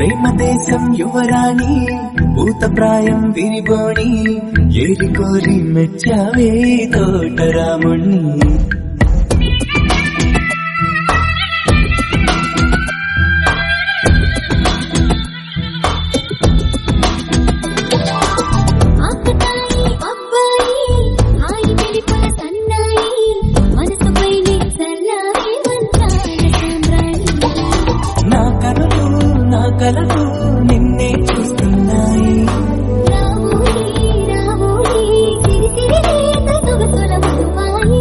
ప్రేమ దేశం యువరాణి భూత ప్రాయం విరిబోణి ఏరి కోరి మెచ్చావే తోటరాముణ్ణి ఆకతాయి అబ్బాయి హాయి వెలిపుల సన్నాయి మనసుపైనే చల్లారే మంత్రాల సామ్రాణి నా కనులు నా కలలు నిన్నే చూస్తున్నాయి రావోయి రావోయి సిరి సిరి లేత సొగసుల మధువాయి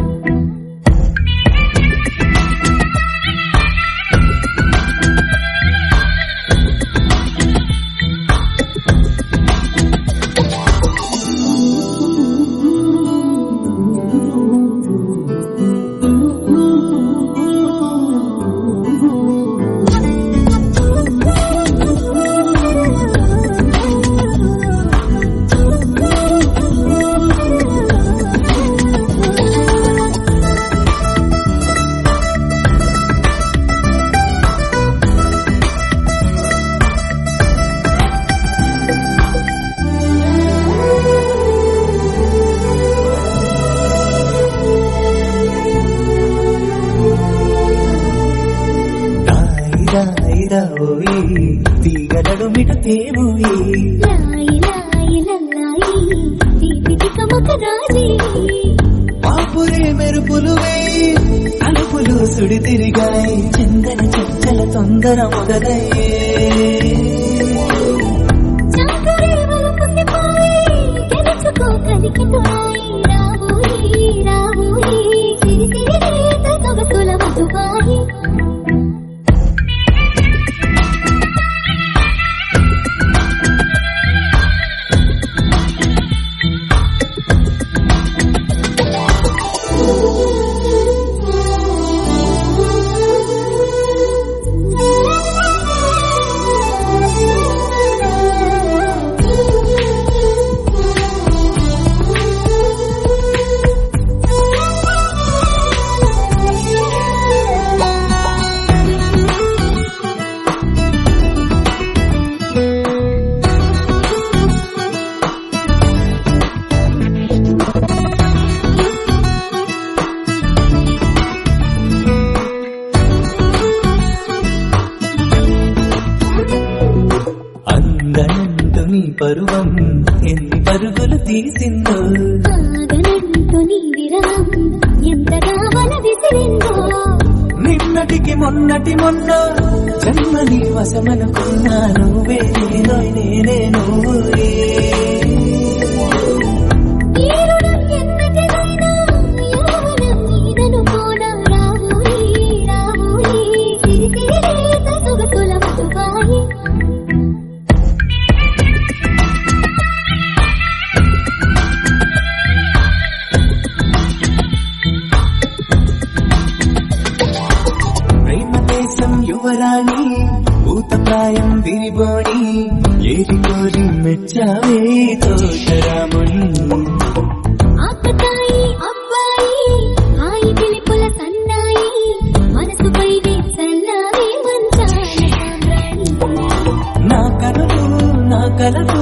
రాయి రాయి రాయి తీగలడు మిట తేవుయి లాయి లాయి లల్లాయి దీపిక మక రాజీ పాపురే మెరుపులు వేయి అలుపులు సుడి తిరిగాయి చందన చంచల తొందర మొదలయ్యే చాకరే వలపు సిపాయి గెలుచుకో కలికితోయి రావోయి రావోయి సిరి సిరి లేత సొగసుల మధువాయి అందనంటు నీ పరువం ఎన్ని పరుగులు తీసిందో ఆగనంటూ నీ విరహం ఎంతగా వల విసిరిందో నిన్నటికి మొన్నటి మొన్న జన్మని వశమనుకున్నా నువ్వే నేను నేనే నువ్వే ఈరుడం ఎన్నటిదైనా యౌవనం నీదనుకోనా రావోయి రావోయి సిరి సిరి లేత సొగసుల మధువాయి ప్రేమ దేశం యువరాణి భూత ప్రాయం విరిబోణి ఏరి కోరి మెచ్చావే తోటరాముణ్ణి ఆకతాయి అబ్బాయి హాయి పిలుపుల సన్నాయి మనసుపైనే చల్లారే మంచాల సామ్రాణి నా కలలు నా కలలు